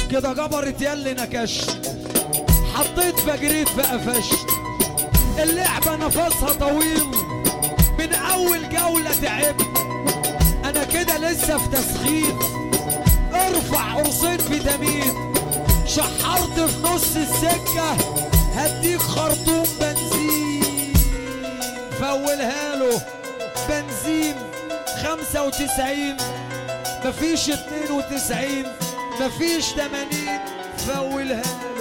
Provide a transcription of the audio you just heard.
كده جبرت ياللي نكشت حطيت فجريت فقفشت اللعبة نفسها طويل من أول جولة تعبت أنا كده لسه في تسخين ارفع قرصين فيتامين شحرت في نص السكة هديك خرطوم بنزين فولها له بنزين خمسة وتسعين مفيش اتنين وتسعين مفيش تمانين فولها له